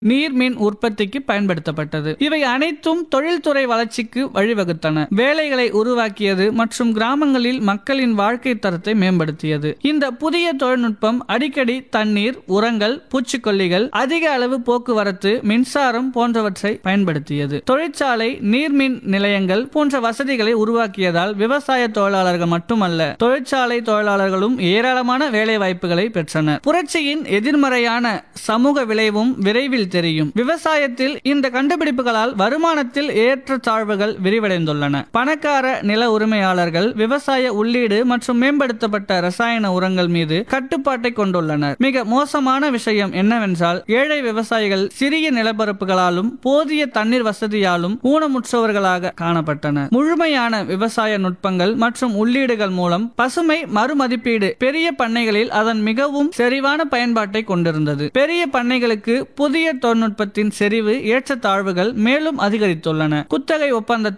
நீர்மின் உற்பத்திக்கு பயன்படுத்தப்பட்டது இவை அனைத்தும் தொழில்துறை வளர்ச்சிக்கு வழிவகுத்தன வேலைகளை உருவாக்கியது மற்றும் கிராமங்களில் மக்களின் வாழ்க்கை தரத்தை மேம்படுத்தியது இந்த புதிய தொழில்நுட்பம் அடிக்கடி தண்ணீர் உரங்கள் பூச்சிக்கொல்லிகள் அதிக அளவு போக்குவரத்து மின்சாரம் போன்றவற்றை பயன்படுத்தியது தொழிற்சாலை நீர்மின் நிலையங்கள் போன்ற வசதிகளை உருவாக்கியதால் விவசாய தொழிலாளர்கள் மட்டுமல்ல தொழிற்சாலை தொழிலாளர்களும் ஏராளமான வேலை வாய்ப்புகளை பெற்றனர் புரட்சியின் எதிர்மறையான சமூக விளைவும் விரைவில் தெரியும் விவசாயத்தில் இந்த கண்டுபிடிப்புகளால் வருமானத்தில் ஏற்றத்தாழ்வுகள் விரிவடைந்துள்ளன பணக்கார நில உரிமையாளர்கள் விவசாய உள்ளீடு மற்றும் மேம்படுத்தப்பட்ட ரசாயன உரங்கள் மீது கட்டுப்பாட்டை கொண்டுள்ளனர் மிக மோசமான விஷயம் என்னவென்றால் ஏழை விவசாயிகள் சிறிய நிலப்பரப்புகளாலும் போதிய தண்ணீர் வசதியாலும் ஊனமுற்றவர்களாக காணப்பட்டனர் முழுமையான விவசாய நுட்பங்கள் மற்றும் உள்ளீடுகள் மூலம் பசுமை மறுமதிப்பீடு பெரிய பண்ணைகளில் அதன் மிகவும் செறிவான பயன்பாட்டை கொண்டிருந்தது பெரிய பண்ணைகளுக்கு புதிய தொழில்நுட்பத்தின் செறிவு ஏற்றத்தாழ்வுகள் மேலும் அதிகரித்துள்ளன குத்தகை ஒப்பந்தத்தால்